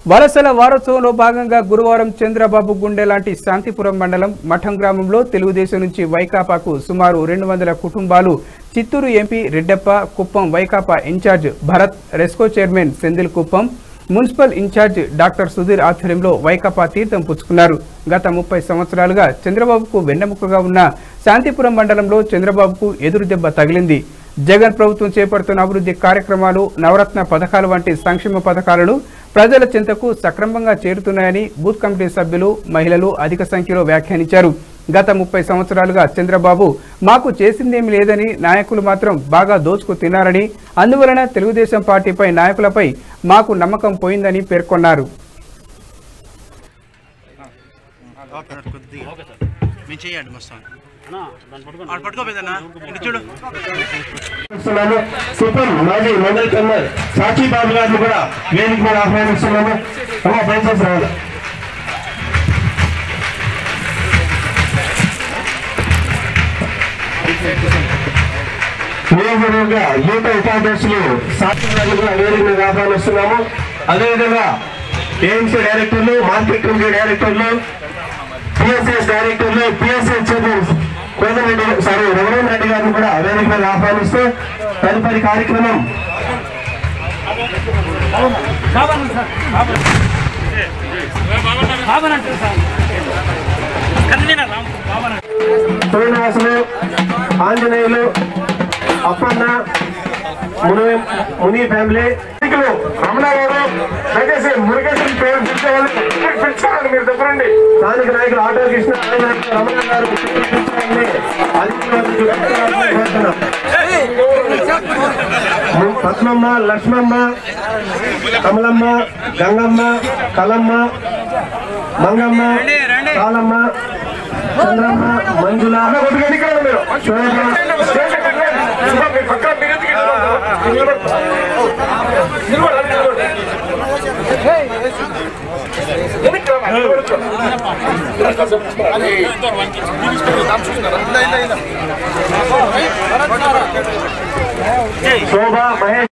వలసల వారోత్సవంలో భాగంగా గురువారం చంద్రబాబు గుండె లాంటి శాంతిపురం మండలం మఠం గ్రామంలో తెలుగుదేశం నుంచి వైకాపాకు సుమారు రెండు వందల కుటుంబాలు చిత్తూరు ఎంపీ రెడ్డప్ప కుప్పం వైకాపా incharge Bharat RESCO chairman Senthil Kuppam municipal incharge doctor Sudheer ఆధ్వర్యంలో వైకాపా తీర్థం పుచ్చుకున్నారు గత ముప్పై సంవత్సరాలుగా చంద్రబాబుకు వెన్నెముకగా ఉన్న శాంతిపురం మండలంలో చంద్రబాబుకు ఎదురు దెబ్బ తగిలింది జగన్ ప్రభుత్వం చేపడుతున్న అభివృద్ధి కార్యక్రమాలు నవరత్న పథకాలు వంటి సంక్షేమ పథకాలను ప్రజల చెంతకు సక్రమంగా చేరుతున్నాయని బూత్ కమిటీ సభ్యులు మహిళలు అధిక సంఖ్యలో వ్యాఖ్యానించారు గత ముప్పై సంవత్సరాలుగా చంద్రబాబు మాకు చేసిందేమీ లేదని నాయకులు మాత్రం బాగా దోచుకు తిన్నారని అందువలన తెలుగుదేశం పార్టీపై నాయకులపై మాకు నమ్మకం పోయిందని పేర్కొన్నారు ఆపేనాడు కొద్దిగా మేము చేయండి మొత్తం ఆడ పట్టుకోపోయేదన్నా ఇటు చూడు ఇస్తున్నాము సూపర్ మాజీ మండలి కన్వర్ సాక్షి బాబు గారిని కూడా వేదిక మీద ఆహ్వానిస్తున్నాము అమ్మ దయచేసి రావాలి నియోజకవర్గ యూత ఉపాధ్యక్షులు సాక్షి గారిని కూడా వేదిక మీద ఆహ్వానిస్తున్నాము అదేవిధంగా ఏఎంసీ డైరెక్టర్లు మార్కెట్ కమిటీ డైరెక్టర్లు పిఎస్ఎస్ డైరెక్టర్లు PSS chairman Kodandareddy sorry Raghuram Reddy గారిని కూడా వేదిక మీద ఆహ్వానిస్తూ తదుపరి కార్యక్రమం శ్రీనివాసులు ఆంజనేయులు అప్పన్న ముని ముని ఫ్యామిలీ రమణ గారు దయచేసి మురుగేశ్వర పేరు పిలిచేవాళ్ళు పిలిచారండి మీరు దగ్గరండి స్థానిక నాయకులు ఆటో కృష్ణ రమణ గారు పిలిచారని అధికారులకు కోరుతున్నాం. పద్మమ్మ లక్ష్మమ్మ కమలమ్మ గంగమ్మ కలమ్మ మంగమ్మ కాలమ్మ చంద్రమ్మ మంజుల శోభ శోభ మహేష్